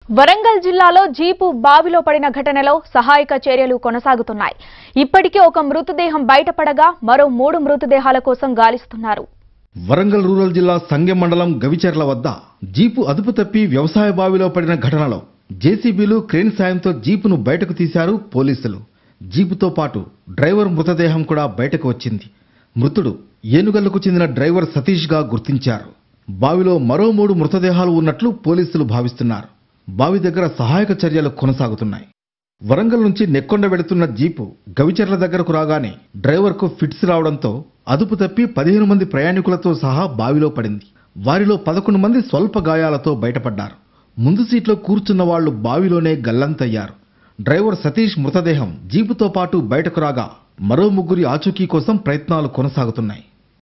వరంగల్ జిల్లాలో జీపు బావిలో పడిన ఘటనలో సహాయక చర్యలు కొనసాగుతున్నాయి ఇప్పటికే ఒక మృతదేహం బయటపడగా మరో మూడు మృతదేహాల కోసం గాలిస్తున్నారు వరంగల్ రూరల్ జిల్లా సంగెం మండలం గవిచెర్ల వద్ద జీపు అదుపు తప్పి వ్యవసాయ బావిలో పడిన ఘటనలో జేసీబీలు క్రేన్ సాయంతో జీపును బయటకు తీశారు పోలీసులు జీపుతో పాటు డ్రైవర్ మృతదేహం కూడా బయటకు వచ్చింది మృతుడు ఏనుగల్లకు చెందిన డ్రైవర్ సతీష్గా గుర్తించారు బావిలో మరో మూడు మృతదేహాలు ఉన్నట్లు పోలీసులు భావిస్తున్నారు బావి దగ్గర సహాయక చర్యలు కొనసాగుతున్నాయి వరంగల్ నుంచి నెక్కొండ వెళుతున్న జీపు గవిచెర్ల దగ్గరకు రాగానే డ్రైవర్కు ఫిట్స్ రావడంతో అదుపు తప్పి పదిహేను మంది ప్రయాణికులతో సహా బావిలో పడింది వారిలో పదకొండు మంది స్వల్ప గాయాలతో బయటపడ్డారు ముందు సీట్లో కూర్చున్న వాళ్లు బావిలోనే గల్లంతయ్యారు డ్రైవర్ సతీష్ మృతదేహం జీపుతో పాటు బయటకు రాగా మరో ముగ్గురి ఆచూకీ కోసం ప్రయత్నాలు కొనసాగుతున్నాయి